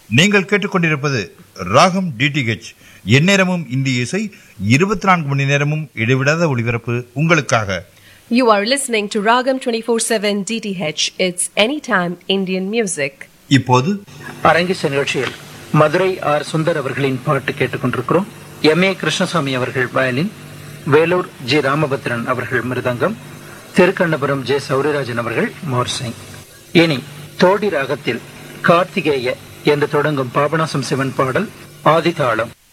நீங்கள் கேட்டுக்கொண்டிருப்பது ராகம் டிடிஹெச் எந்நேரமும் இந்திய இசை இருபத்தி நான்கு மணி நேரமும் இடைவிடாத ஒளிபரப்பு உங்களுக்காக You are listening to Ragam 24/7 DTH. It's anytime Indian music. இப்போது அரங்கிச நிகழ்ச்சியில் மதுரை ஆர் சுந்தர் அவர்களின் பாட்டு கேட்டுக்கொண்டிருக்கிறோம் எம் ஏ கிருஷ்ணசாமி அவர்கள் வயலின் வேலூர் ஜி ராமபத்ரன் அவர்கள் மிருதங்கம் திருக்கண்ணபுரம் ஜே சௌரியராஜன் அவர்கள் மோர்சிங் இனி தோடி ராகத்தில் கார்த்திகேய என்று தொடங்கும் பாபநாசம் சிவன் பாடல் ஆதிதாளம்